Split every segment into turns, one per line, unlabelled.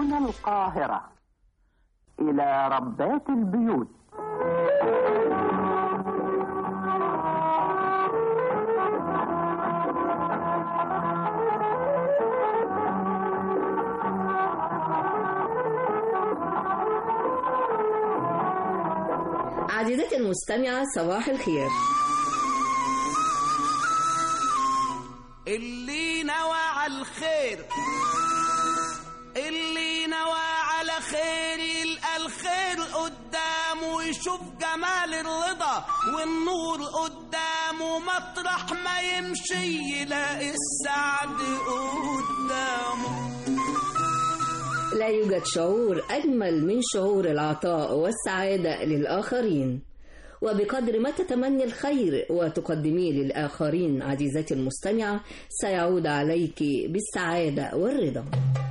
هنا القاهرة إلى ربات البيوت
عزيزتي المستمعة صباح الخير
اللي نوى على الخير اللي نوى على خير يلقى الخير قدامه ويشوف جمال الرضا والنور قدامه مطرح ما يمشي يلاقي السعد قدامه
لا يوجد شعور أجمل من شعور العطاء والسعادة للآخرين وبقدر ما تتمني الخير وتقدميه للآخرين عزيزتي المستمعة سيعود عليك بالسعادة والرضا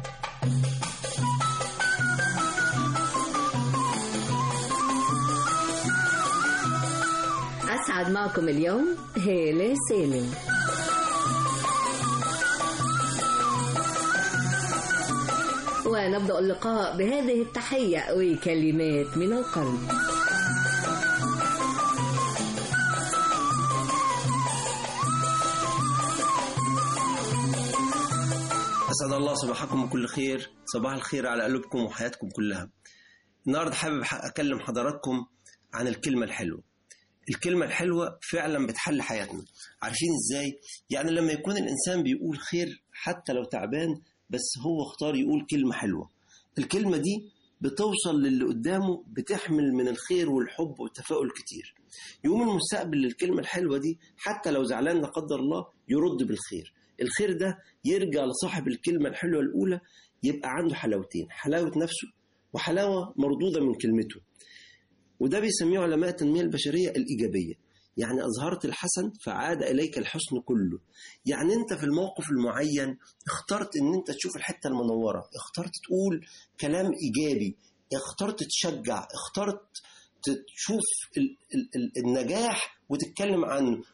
أسعد معكم اليوم هالة سالم ونبدأ اللقاء بهذه التحية وكلمات من القلب
أسعد الله صباحكم بكل خير صباح الخير على قلوبكم وحياتكم كلها النهاردة حابب أكلم حضراتكم عن الكلمة الحلوة الكلمة الحلوة فعلا بتحل حياتنا عارفين ازاي يعني لما يكون الإنسان بيقول خير حتى لو تعبان بس هو اختار يقول كلمة حلوة الكلمة دي بتوصل للي قدامه بتحمل من الخير والحب والتفاؤل كتير يقوم المستقبل للكلمة الحلوة دي حتى لو زعلان لا قدر الله يرد بالخير الخير ده يرجع لصاحب الكلمة الحلوة الأولى يبقى عنده حلاوتين حلاوة نفسه وحلاوة مردودة من كلمته وده بيسميه علماء التنمية البشرية الإيجابية يعني أظهرت الحسن فعاد إليك الحسن كله يعني أنت في الموقف المعين اخترت أن أنت تشوف الحتة المنورة اخترت تقول كلام إيجابي اخترت تشجع اخترت تشوف ال- ال- ال- النجاح وتتكلم عنه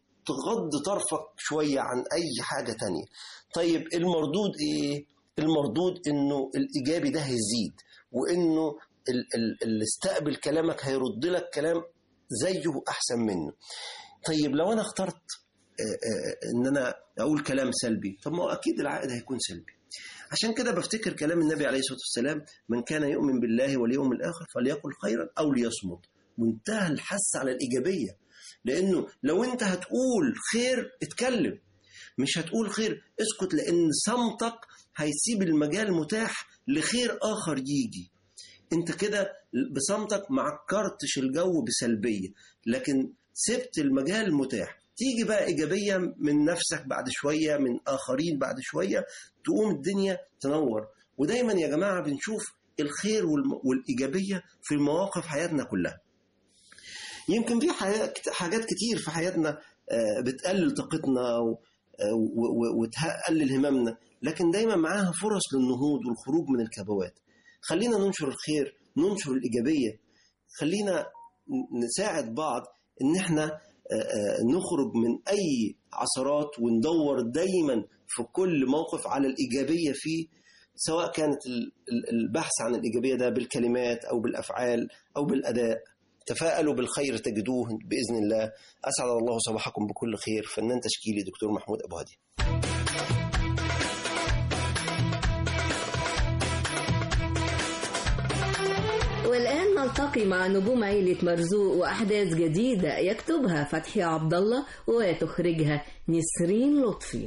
وتغض طرفك شوية عن أي حاجة تانية طيب المردود إيه؟ المردود إنه الإيجابي ده هيزيد وإنه ال- ال- اللي استقبل كلامك هيرد لك كلام زيه احسن منه طيب لو انا اخترت آه، آه، ان انا اقول كلام سلبي طب ما هو اكيد العائد هيكون سلبي عشان كده بفتكر كلام النبي عليه الصلاه والسلام من كان يؤمن بالله واليوم الاخر فليقل خيرا او ليصمت منتهى الحث على الايجابيه لانه لو انت هتقول خير اتكلم مش هتقول خير اسكت لان صمتك هيسيب المجال متاح لخير اخر يجي انت كده بصمتك ما عكرتش الجو بسلبيه لكن سبت المجال متاح تيجي بقى ايجابيه من نفسك بعد شويه من اخرين بعد شويه تقوم الدنيا تنور ودايما يا جماعه بنشوف الخير والم- والايجابيه في مواقف حياتنا كلها يمكن في حياة حاجات كتير في حياتنا آه، بتقلل طاقتنا و- آه، و- و- وتقلل هممنا لكن دايما معاها فرص للنهوض والخروج من الكبوات خلينا ننشر الخير ننشر الإيجابية خلينا ن- نساعد بعض إن إحنا آه، آه، نخرج من أي عثرات وندور دايما في كل موقف على الإيجابية فيه سواء كانت ال- ال- البحث عن الإيجابية ده بالكلمات أو بالأفعال أو بالأداء تفاءلوا بالخير تجدوه بإذن الله أسعد الله صباحكم بكل خير فنان تشكيلي دكتور محمود أبو هادي
والآن نلتقي مع نجوم عيلة مرزوق وأحداث جديدة يكتبها فتحي عبد الله وتخرجها نسرين لطفي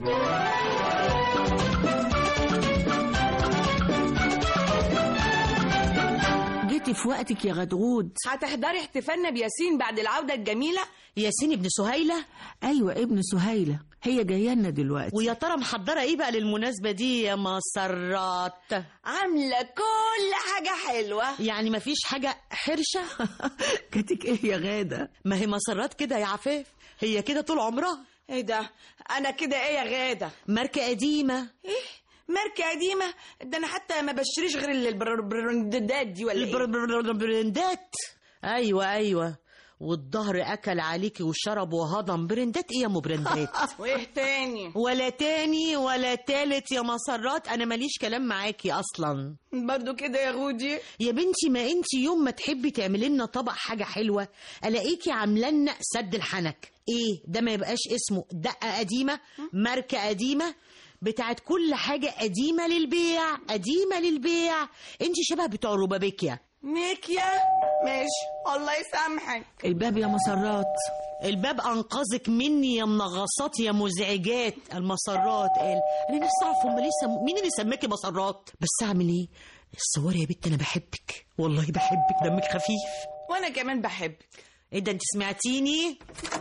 جيتي في وقتك يا غدغود
هتحضري احتفالنا بياسين بعد العودة الجميلة
ياسين ابن سهيلة
ايوه ابن سهيله هي جايه لنا دلوقتي
ويا ترى محضرة ايه بقى للمناسبة دي يا مسرات
عاملة كل حاجة حلوة
يعني مفيش حاجة حرشة
كاتك ايه يا غاده
ما هي مسرات كده يا عفاف هي كده طول عمرها
ايه ده انا كده ايه يا غادة
ماركة قديمة
ايه ماركة قديمة ده انا حتى ما بشتريش غير البراندات دي ولا ايه
البراندات ايوه ايوه والظهر اكل عليكي وشرب وهضم برندات ايه يا ام برندات
وايه تاني
ولا تاني ولا تالت يا مسرات انا ماليش كلام معاكي اصلا
برضو كده يا غودي
يا بنتي ما انت يوم ما تحبي تعملي لنا طبق حاجه حلوه الاقيكي عامله لنا سد الحنك ايه ده ما يبقاش اسمه دقه قديمه ماركه قديمه بتاعت كل حاجه قديمه للبيع قديمه للبيع انت شبه بتوع روبابيكيا
ميكيا ماشي الله يسامحك
الباب يا مسرات
الباب انقذك مني يا منغصات يا مزعجات المسرات قال انا نفسي اعرف هم ليه سم... مين اللي سماكي مسرات بس اعمل ايه الصور يا بنت انا بحبك والله بحبك دمك خفيف
وانا كمان بحبك
ايه ده انت سمعتيني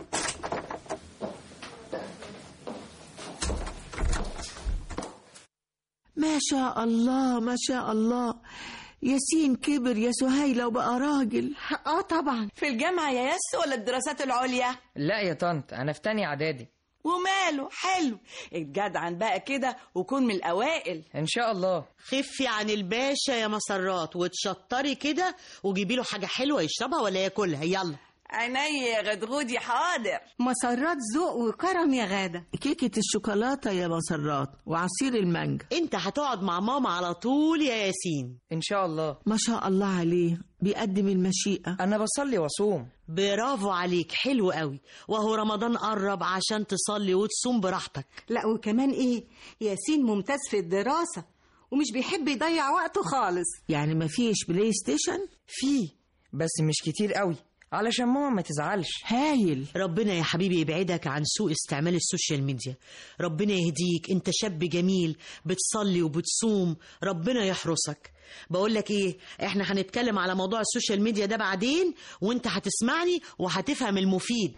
ما شاء الله ما شاء الله ياسين كبر يا سهيلة وبقى راجل
اه طبعا في الجامعة يا يس ولا الدراسات العليا
لا يا طنط انا في تانية اعدادي
وماله حلو اتجدعن بقى كده وكون من الاوائل
ان شاء الله
خفي عن الباشا يا مسرات وتشطري كده وجيبي له حاجه حلوه يشربها ولا ياكلها يلا
عيني يا غدغودي حاضر
مسرات ذوق وكرم يا غادة
كيكة الشوكولاتة يا مسرات وعصير المانجا
انت هتقعد مع ماما على طول يا ياسين
ان شاء الله
ما شاء الله عليه بيقدم المشيئة
انا بصلي واصوم
برافو عليك حلو قوي وهو رمضان قرب عشان تصلي وتصوم براحتك
لا وكمان ايه ياسين ممتاز في الدراسة ومش بيحب يضيع وقته خالص
يعني ما فيش بلاي ستيشن
في بس مش كتير قوي علشان ماما ما تزعلش
هايل
ربنا يا حبيبي يبعدك عن سوء استعمال السوشيال ميديا ربنا يهديك انت شاب جميل بتصلي وبتصوم ربنا يحرسك بقول لك ايه احنا هنتكلم على موضوع السوشيال ميديا ده بعدين وانت هتسمعني وهتفهم المفيد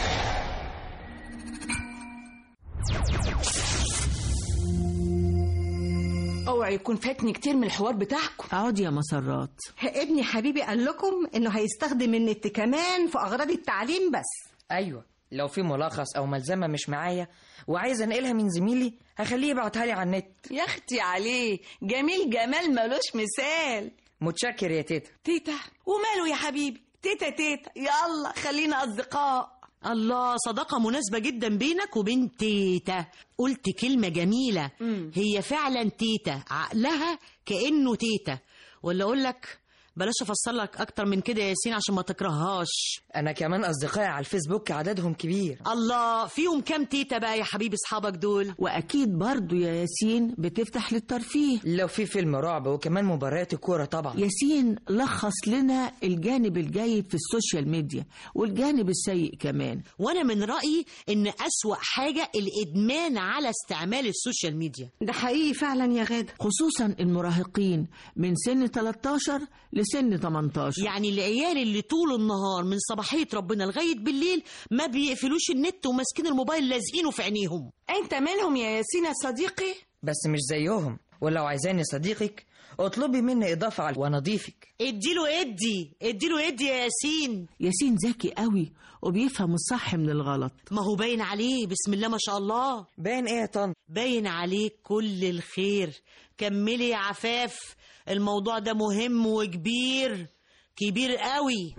اوعى يكون فاتني كتير من الحوار بتاعكم
اقعد يا مسرات
ابني حبيبي قال لكم انه هيستخدم النت كمان في اغراض التعليم بس
ايوه لو في ملخص او ملزمه مش معايا وعايز انقلها من زميلي هخليه يبعتها لي على النت
يا اختي عليه جميل جمال ملوش مثال
متشكر يا تيتا
تيتا وماله يا حبيبي تيتا تيتا يلا خلينا اصدقاء
الله صداقة مناسبة جدا بينك وبين تيتا قلت كلمة جميلة
مم.
هي فعلا تيتا عقلها كأنه تيتا ولا أقول لك بلاش أفسر لك أكتر من كده يا ياسين عشان ما تكرههاش
انا كمان اصدقائي على الفيسبوك عددهم كبير
الله فيهم كام تيتا بقى يا حبيبي أصحابك دول
واكيد برضو يا ياسين بتفتح للترفيه
لو في فيلم رعب وكمان مباريات الكوره طبعا
ياسين لخص لنا الجانب الجيد في السوشيال ميديا والجانب السيء كمان
وأنا من رأيي إن أسوأ حاجة الإدمان على استعمال السوشيال ميديا
ده حقيقي فعلا يا غادة
خصوصا المراهقين من سن 13 لسن 18
يعني العيال اللي طول النهار من صباحية ربنا لغاية بالليل ما بيقفلوش النت وماسكين الموبايل لازقينه في عينيهم
انت منهم يا ياسين يا صديقي
بس مش زيهم ولو عايزاني صديقك اطلبي مني اضافه على ونضيفك
اديله ادي اديله ادي يا ياسين
ياسين ذكي قوي وبيفهم الصح من الغلط
ما هو باين عليه بسم الله ما شاء الله
باين ايه يا طن
باين عليك كل الخير كملي يا عفاف الموضوع ده مهم وكبير كبير قوي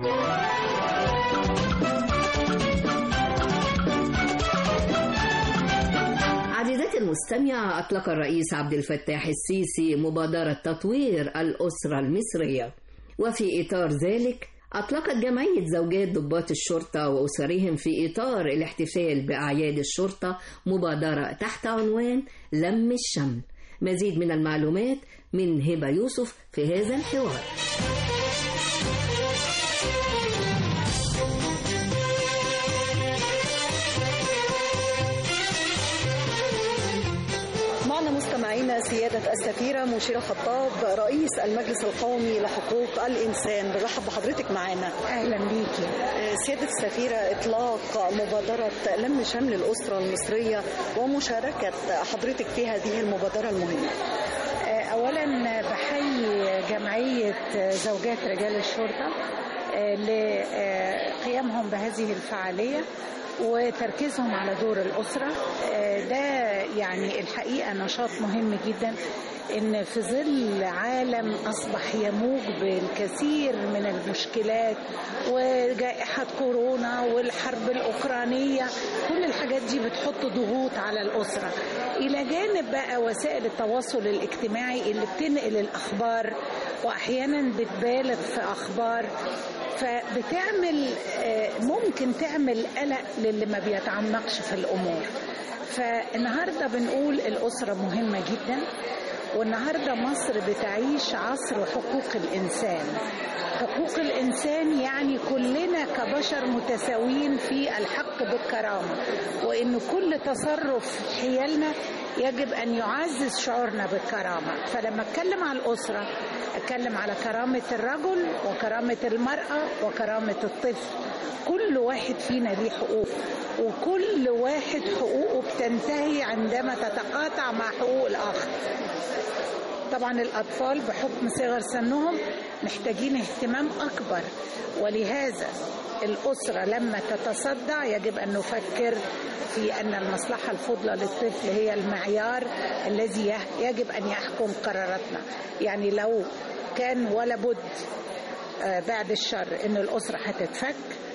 عزيزتي المستمعة أطلق الرئيس عبد الفتاح السيسي مبادرة تطوير الأسرة المصرية وفي إطار ذلك أطلقت جمعية زوجات ضباط الشرطة وأسرهم في إطار الاحتفال بأعياد الشرطة مبادرة تحت عنوان لم الشمل مزيد من المعلومات من هبة يوسف في هذا الحوار
معنا مستمعينا سيادة السفيرة مشيرة خطاب رئيس المجلس القومي لحقوق الإنسان برحب بحضرتك معنا
اهلا بيكي
سيادة السفيرة إطلاق مبادرة لم شمل الأسرة المصرية ومشاركة حضرتك في هذه المبادرة المهمة
اولا بحيي جمعيه زوجات رجال الشرطه لقيامهم بهذه الفعالية وتركيزهم على دور الأسرة آه، ده يعني الحقيقة نشاط مهم جدا إن في ظل عالم أصبح يموج بالكثير من المشكلات وجائحة كورونا والحرب الأوكرانية كل الحاجات دي بتحط ضغوط على الأسرة إلى جانب بقى وسائل التواصل الاجتماعي اللي بتنقل الأخبار وأحيانا بتبالغ في أخبار فبتعمل آه، ممكن تعمل قلق للي ما بيتعمقش في الامور فالنهارده بنقول الاسره مهمه جدا والنهارده مصر بتعيش عصر حقوق الانسان حقوق الانسان يعني كلنا كبشر متساويين في الحق بالكرامه وان كل تصرف حيالنا يجب ان يعزز شعورنا بالكرامه فلما اتكلم على الاسره اتكلم على كرامه الرجل وكرامه المراه وكرامه الطفل كل واحد فينا ليه حقوق وكل واحد حقوقه بتنتهي عندما تتقاطع مع حقوق الاخر طبعا الأطفال بحكم صغر سنهم محتاجين اهتمام أكبر ولهذا الأسرة لما تتصدع يجب أن نفكر في أن المصلحة الفضلى للطفل هي المعيار الذي يه- يجب أن يحكم قراراتنا يعني لو كان ولا بد آه، بعد الشر أن الأسرة هتتفك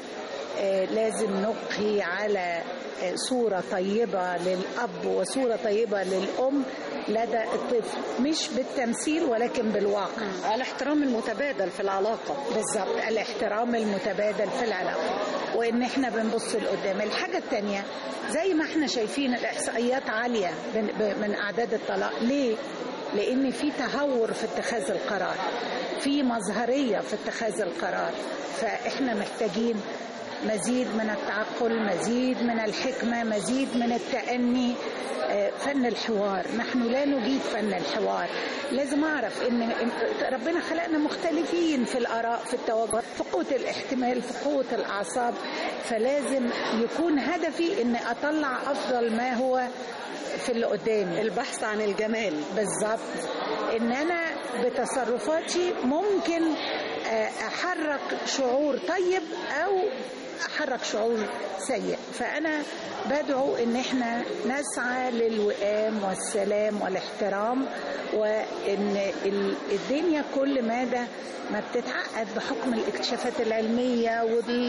آه، لازم نبقي على آه، صورة طيبة للأب وصورة طيبة للأم لدى الطفل مش بالتمثيل ولكن بالواقع
الاحترام المتبادل في العلاقة
بالظبط الاحترام المتبادل في العلاقة وإن إحنا بنبص لقدام الحاجة التانية زي ما إحنا شايفين الإحصائيات عالية من- ب- من أعداد الطلاق ليه؟ لأن في تهور في اتخاذ القرار في مظهرية في اتخاذ القرار فإحنا محتاجين مزيد من التعقل مزيد من الحكمة مزيد من التأني آه، فن الحوار نحن لا نجيد فن الحوار لازم أعرف إن إن- ربنا خلقنا مختلفين في الآراء في التوجه في قوة الاحتمال في قوة الأعصاب فلازم يكون هدفي إن أطلع أفضل ما هو في اللي قدامي
البحث عن الجمال
بالظبط ان انا بتصرفاتي ممكن آه، احرك شعور طيب او احرك شعور سيء فانا بدعو ان احنا نسعى للوئام والسلام والاحترام وان ال- الدنيا كل مدى ما بتتعقد بحكم الاكتشافات العلميه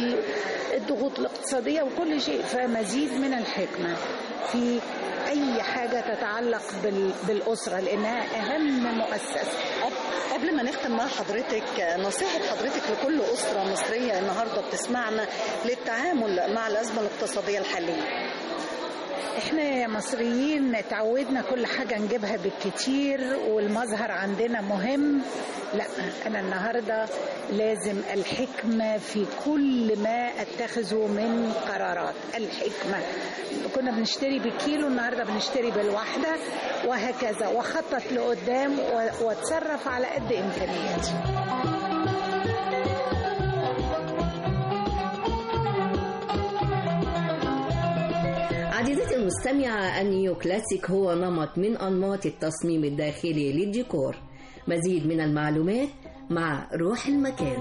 والضغوط الاقتصاديه وكل شيء فمزيد من الحكمه في اي حاجه تتعلق بال- بالاسره لانها اهم مؤسسه
قبل ما نختم مع حضرتك نصيحة حضرتك لكل أسرة مصرية النهاردة بتسمعنا للتعامل مع الأزمة الاقتصادية الحالية
احنا يا مصريين اتعودنا كل حاجة نجيبها بالكتير والمظهر عندنا مهم لا انا النهاردة لازم الحكمة في كل ما اتخذه من قرارات الحكمة كنا بنشتري بالكيلو النهاردة بنشتري بالواحدة وهكذا وخطط لقدام و- واتصرف على قد امكانياتي
عزيزتي المستمعة النيو كلاسيك هو نمط من أنماط التصميم الداخلي للديكور مزيد من المعلومات مع روح المكان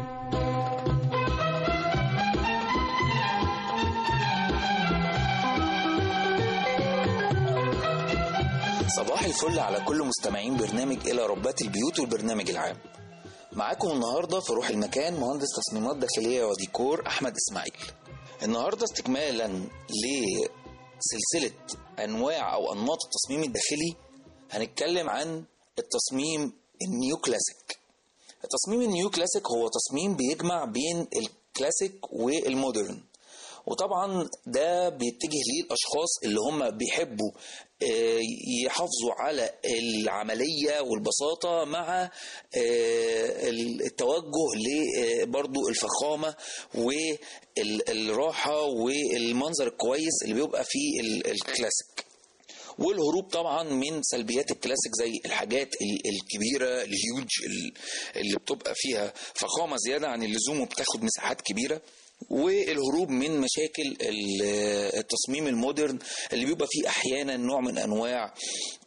صباح الفل على كل مستمعين برنامج إلى ربات البيوت والبرنامج العام معاكم النهاردة في روح المكان مهندس تصميمات داخلية وديكور أحمد إسماعيل النهاردة استكمالا لسلسلة أنواع أو أنماط التصميم الداخلي هنتكلم عن التصميم النيو كلاسيك التصميم النيو كلاسيك هو تصميم بيجمع بين الكلاسيك والمودرن وطبعا ده بيتجه ليه الاشخاص اللي هم بيحبوا آه، يحافظوا على العمليه والبساطه مع آه، التوجه لبرضو الفخامه والراحه والمنظر الكويس اللي بيبقى في ال- الكلاسيك والهروب طبعا من سلبيات الكلاسيك زي الحاجات ال- الكبيره الهيوج ال- اللي بتبقى فيها فخامه زياده عن اللزوم وبتاخد مساحات كبيره والهروب من مشاكل ال- التصميم المودرن اللي بيبقى فيه احيانا نوع من انواع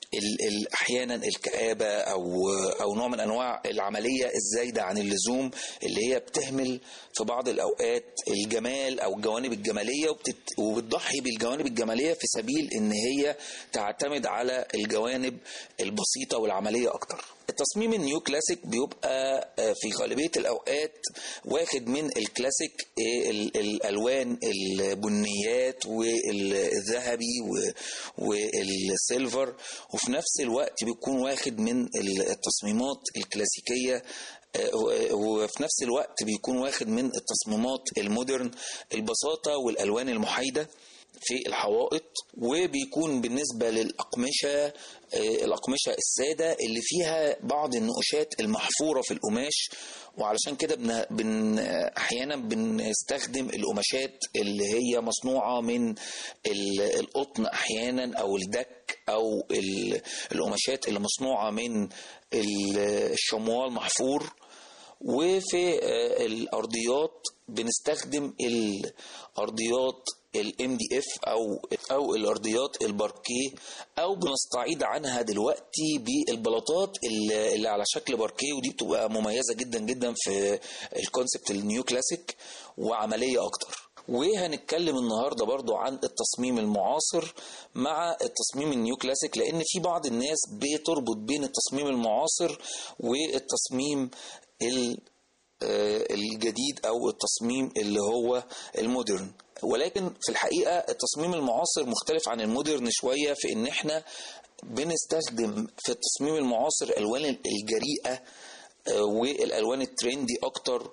ال- ال- احيانا الكآبة او او نوع من انواع العملية الزايدة عن اللزوم اللي هي بتهمل في بعض الاوقات الجمال او الجوانب الجمالية وبتت- وبتضحي بالجوانب الجمالية في سبيل ان هي تعتمد على الجوانب البسيطة والعملية اكتر التصميم النيو كلاسيك بيبقى آه، في غالبية الأوقات واخد من الكلاسيك آه، ال- الألوان البنيات والذهبي و- والسيلفر وفي نفس الوقت بيكون واخد من التصميمات الكلاسيكية آه، وفي نفس الوقت بيكون واخد من التصميمات المودرن البساطة والألوان المحايدة في الحوائط وبيكون بالنسبة للأقمشة آه، الأقمشة السادة اللي فيها بعض النقوشات المحفورة في القماش وعلشان كده بن... بن... أحيانا بنستخدم القماشات اللي هي مصنوعة من ال- القطن أحيانا أو الدك أو ال- القماشات اللي مصنوعة من ال- الشموال محفور وفي آه، الارضيات بنستخدم الارضيات الام دي اف او او الارضيات الباركيه او بنستعيد عنها دلوقتي بالبلاطات اللي اللي على شكل باركيه ودي بتبقى مميزه جدا جدا في الكونسبت النيو كلاسيك وعمليه اكتر وهنتكلم النهارده برضو عن التصميم المعاصر مع التصميم النيو كلاسيك لان في بعض الناس بتربط بين التصميم المعاصر والتصميم ال- آه، الجديد او التصميم اللي هو المودرن ولكن في الحقيقه التصميم المعاصر مختلف عن المودرن شويه في ان احنا بنستخدم في التصميم المعاصر الالوان الجريئه آه، والالوان الترندي اكتر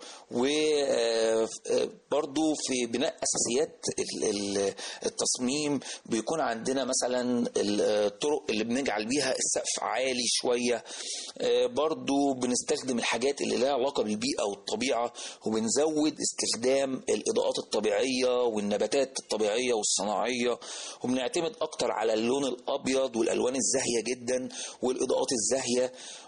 وبرضو في بناء اساسيات ال- ال- التصميم بيكون عندنا مثلا الطرق اللي بنجعل بيها السقف عالي شويه آه، برضو بنستخدم الحاجات اللي لها علاقه بالبيئه والطبيعه وبنزود استخدام الاضاءات الطبيعيه والنباتات الطبيعيه والصناعيه وبنعتمد اكتر على اللون الابيض والالوان الزاهيه جدا والاضاءات الزاهيه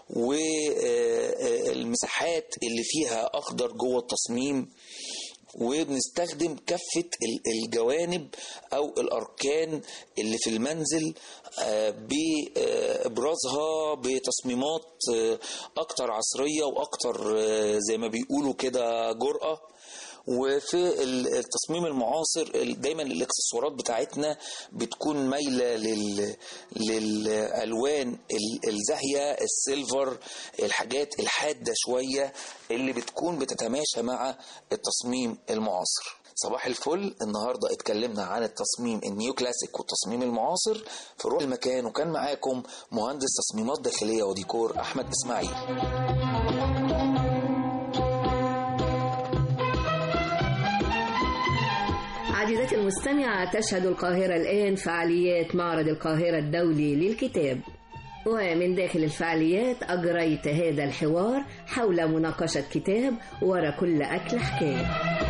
والمساحات اللي فيها اخضر جوه التصميم وبنستخدم كافة ال- الجوانب أو الأركان اللي في المنزل آه، بإبرازها بتصميمات آه، أكتر عصرية وأكتر آه، زي ما بيقولوا كده جرأة وفي ال- التصميم المعاصر ال- دايما الاكسسوارات بتاعتنا بتكون مايله لل... للالوان ال- الزاهيه السيلفر الحاجات الحاده شويه اللي بتكون بتتماشى مع التصميم المعاصر صباح الفل النهارده اتكلمنا عن التصميم النيو كلاسيك والتصميم المعاصر في روح المكان وكان معاكم مهندس تصميمات داخليه وديكور احمد اسماعيل
عزيزتي المستمعة تشهد القاهرة الآن فعاليات معرض القاهرة الدولي للكتاب ومن داخل الفعاليات أجريت هذا الحوار حول مناقشة كتاب ورا كل أكل حكاية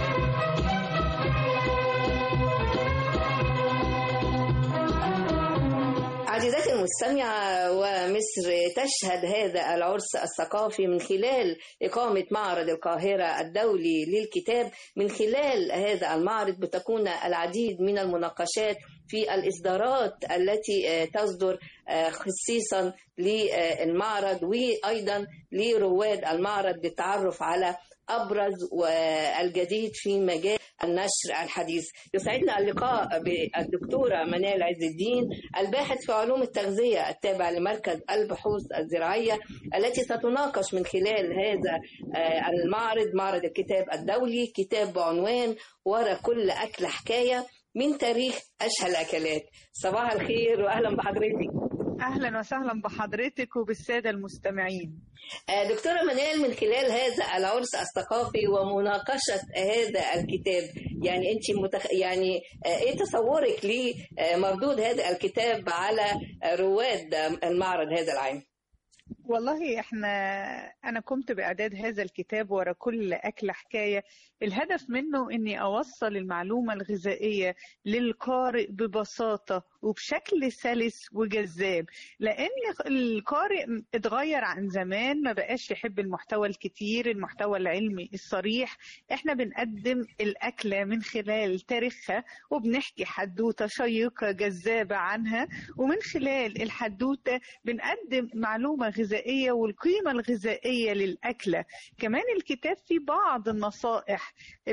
عزيزتي المستمعة ومصر تشهد هذا العرس الثقافي من خلال إقامة معرض القاهرة الدولي للكتاب من خلال هذا المعرض بتكون العديد من المناقشات في الإصدارات التي آه، تصدر آه، خصيصا للمعرض وأيضا لرواد المعرض للتعرف على أبرز والجديد في مجال النشر الحديث يسعدنا اللقاء بالدكتورة منال عز الدين الباحث في علوم التغذية التابع لمركز البحوث الزراعية التي ستناقش من خلال هذا آه، المعرض معرض الكتاب الدولي كتاب بعنوان ورا كل أكل حكاية من تاريخ أشهى الأكلات صباح الخير وأهلا بحضرتك
اهلا وسهلا بحضرتك وبالساده المستمعين
آه، دكتورة منال من خلال هذا العرس الثقافي ومناقشة هذا الكتاب يعني أنت متخ... يعني آه، إيه تصورك لمردود هذا الكتاب على رواد المعرض هذا العام؟
والله احنا انا قمت باعداد هذا الكتاب ورا كل اكله حكايه الهدف منه اني اوصل المعلومه الغذائيه للقارئ ببساطه وبشكل سلس وجذاب لان القارئ اتغير عن زمان ما بقاش يحب المحتوى الكتير المحتوى العلمي الصريح احنا بنقدم الاكله من خلال تاريخها وبنحكي حدوته شيقه جذابه عنها ومن خلال الحدوته بنقدم معلومه غذائيه والقيمه الغذائيه للاكله كمان الكتاب فيه بعض النصائح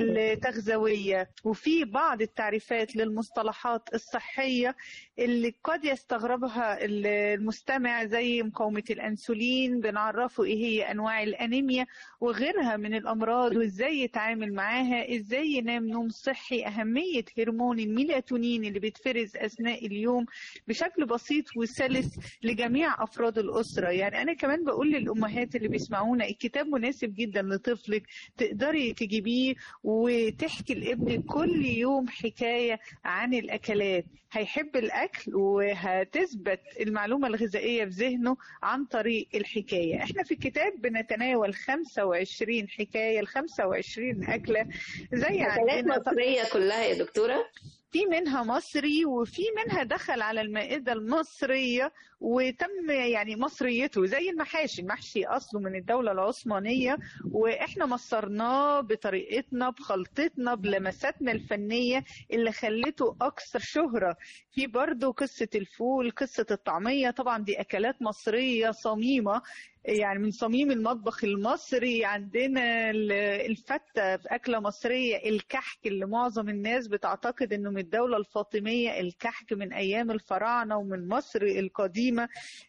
التغذويه وفي بعض التعريفات للمصطلحات الصحيه اللي قد يستغربها المستمع زي مقاومه الانسولين بنعرفه ايه هي انواع الانيميا وغيرها من الامراض وازاي يتعامل معاها ازاي ينام نوم صحي اهميه هرمون الميلاتونين اللي بيتفرز اثناء اليوم بشكل بسيط وسلس لجميع افراد الاسره يعني انا كمان بقول للامهات اللي بيسمعونا الكتاب مناسب جدا لطفلك تقدري تجيبيه وتحكي لابنك كل يوم حكايه عن الاكلات هيحب الاكل وهتثبت المعلومه الغذائيه في ذهنه عن طريق الحكايه احنا في الكتاب بنتناول 25 حكايه ل 25 اكله زي
أكلات مصرية كلها يا دكتورة
في منها مصري وفي منها دخل على المائدة المصرية وتم يعني مصريته زي المحاشي المحشي أصله من الدولة العثمانية وإحنا مصرناه بطريقتنا بخلطتنا بلمساتنا الفنية اللي خلته أكثر شهرة في برضو قصة الفول قصة الطعمية طبعا دي أكلات مصرية صميمة يعني من صميم المطبخ المصري عندنا الفتة في أكلة مصرية الكحك اللي معظم الناس بتعتقد إنه من الدولة الفاطمية الكحك من أيام الفراعنة ومن مصر القديمة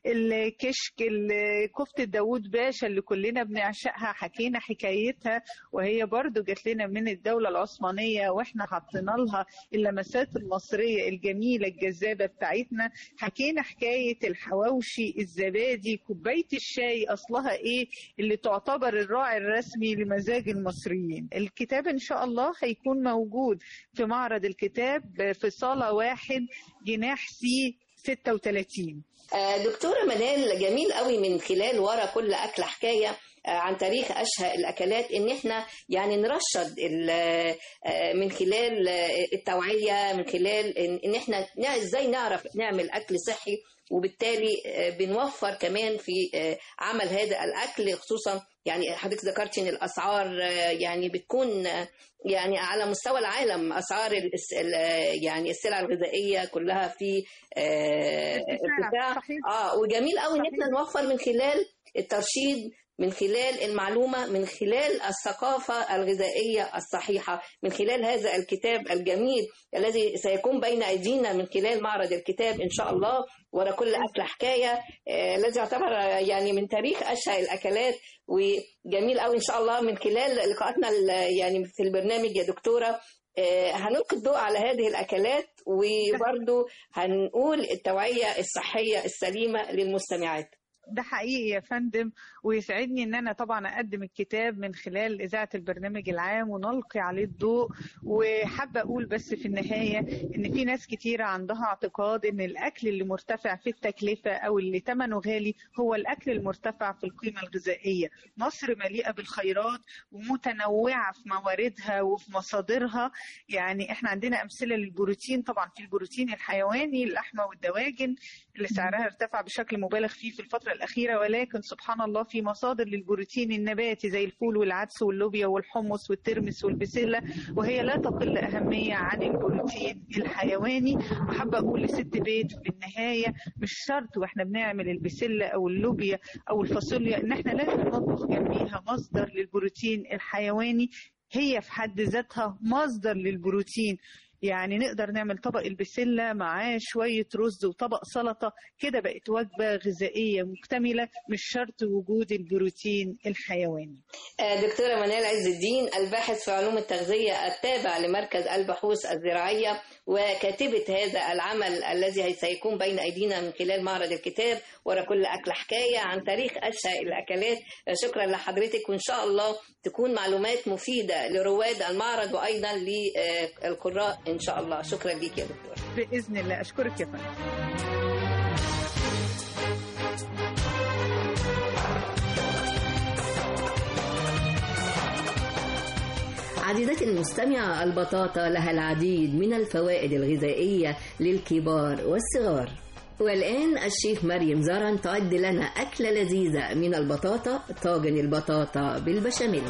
الكشك كفتة داوود باشا اللي كلنا بنعشقها حكينا حكايتها وهي برضو جات لنا من الدولة العثمانية وإحنا حطينا لها اللمسات المصرية الجميلة الجذابة بتاعتنا حكينا حكاية الحواوشي الزبادي كوباية الشاي اصلها ايه اللي تعتبر الراعي الرسمي لمزاج المصريين الكتاب ان شاء الله هيكون موجود في معرض الكتاب في صالة واحد جناح سي 36
دكتورة منال جميل قوي من خلال ورا كل أكلة حكاية عن تاريخ أشهى الأكلات إن إحنا يعني نرشد من خلال التوعية من خلال إن إحنا إزاي نعرف نعمل أكل صحي وبالتالي بنوفر كمان في عمل هذا الاكل خصوصا يعني حضرتك ذكرتي ان الاسعار يعني بتكون يعني على مستوى العالم اسعار يعني السلع الغذائيه كلها في ارتفاع اه وجميل قوي ان احنا نوفر من خلال الترشيد من خلال المعلومة من خلال الثقافة الغذائية الصحيحة من خلال هذا الكتاب الجميل الذي سيكون بين أيدينا من خلال معرض الكتاب إن شاء الله ورا كل أكلة حكاية الذي يعتبر يعني من تاريخ أشهى الأكلات وجميل قوي إن شاء الله من خلال لقاءاتنا يعني في البرنامج يا دكتورة هنلقي الضوء على هذه الأكلات وبرضو هنقول التوعية الصحية السليمة للمستمعات
ده حقيقي يا فندم ويسعدني ان انا طبعا اقدم الكتاب من خلال اذاعه البرنامج العام ونلقي عليه الضوء وحابه اقول بس في النهايه ان في ناس كتيره عندها اعتقاد ان الاكل اللي مرتفع في التكلفه او اللي ثمنه غالي هو الاكل المرتفع في القيمه الغذائيه مصر مليئه بالخيرات ومتنوعه في مواردها وفي مصادرها يعني احنا عندنا امثله للبروتين طبعا في البروتين الحيواني اللحمه والدواجن اللي سعرها ارتفع بشكل مبالغ فيه في الفتره الأخيرة ولكن سبحان الله في مصادر للبروتين النباتي زي الفول والعدس واللوبيا والحمص والترمس والبسلة وهي لا تقل أهمية عن البروتين الحيواني وحابة أقول لست بيت في النهاية مش شرط وإحنا بنعمل البسلة أو اللوبيا أو الفاصوليا إن إحنا لازم نطبخ جنبيها مصدر للبروتين الحيواني هي في حد ذاتها مصدر للبروتين يعني نقدر نعمل طبق البسلة معاه شوية رز وطبق سلطة كده بقت وجبة غذائية مكتملة مش شرط وجود البروتين الحيواني
دكتورة منال عز الدين الباحث في علوم التغذية التابع لمركز البحوث الزراعية وكاتبة هذا العمل الذي سيكون بين أيدينا من خلال معرض الكتاب ورا كل أكل حكاية عن تاريخ أشهى الأكلات شكرا لحضرتك وإن شاء الله تكون معلومات مفيدة لرواد المعرض وأيضا للقراء إن شاء الله شكرا ليك يا دكتور
بإذن الله أشكرك يا فندم
عزيزتي المستمعة البطاطا لها العديد من الفوائد الغذائية للكبار والصغار والآن الشيف مريم زرن تعد لنا أكلة لذيذة من البطاطا طاجن البطاطا بالبشاميل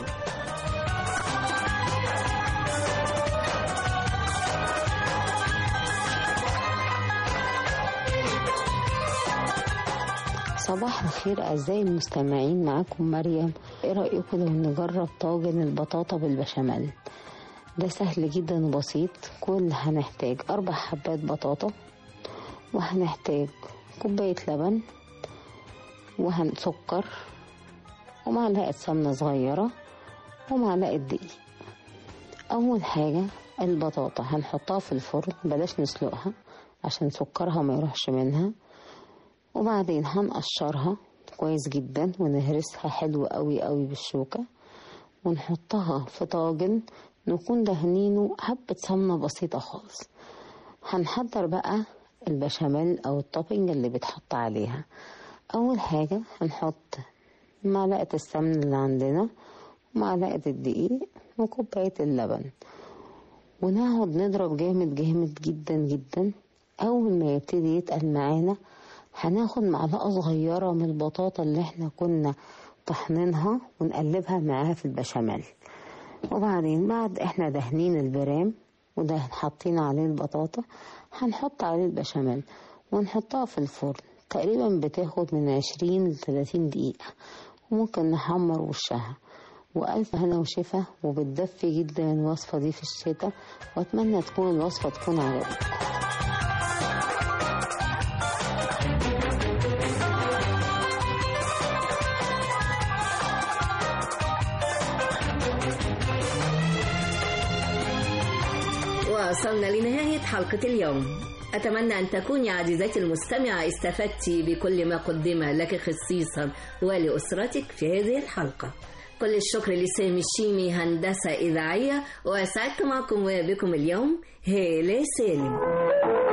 صباح الخير أعزائي المستمعين معاكم مريم إيه رأيكم لو نجرب طاجن البطاطا بالبشاميل ده سهل جدا وبسيط كل هنحتاج أربع حبات بطاطا وهنحتاج كوباية لبن وهنسكر ومعلقة سمنة صغيرة ومعلقة دقيق أول حاجة البطاطا هنحطها في الفرن بلاش نسلقها عشان سكرها ما يروحش منها وبعدين هنقشرها كويس جدا ونهرسها حلو قوي قوي بالشوكة ونحطها في طاجن نكون دهنينه حبة سمنة بسيطة خالص هنحضر بقى البشاميل او التوبينج اللي بيتحط عليها اول حاجة هنحط معلقة السمن اللي عندنا ومعلقة الدقيق وكوباية اللبن ونقعد نضرب جامد جامد جدا جدا اول ما يبتدي يتقل معانا هناخد معلقة صغيرة من البطاطا اللي احنا كنا طحنينها ونقلبها معاها في البشاميل وبعدين بعد احنا دهنين البرام وده حاطين عليه البطاطا هنحط عليه البشاميل ونحطها في الفرن تقريبا بتاخد من عشرين لثلاثين دقيقة وممكن نحمر وشها وألف هنا وشفا وبتدفي جدا الوصفة دي في الشتاء وأتمنى تكون الوصفة تكون عجبتكم
وصلنا لنهاية حلقة اليوم أتمنى أن تكوني عزيزتي المستمعة استفدت بكل ما قدم لك خصيصا ولأسرتك في هذه الحلقة كل الشكر لسامي الشيمي هندسة إذاعية وسعدت معكم وبكم اليوم هالة سالم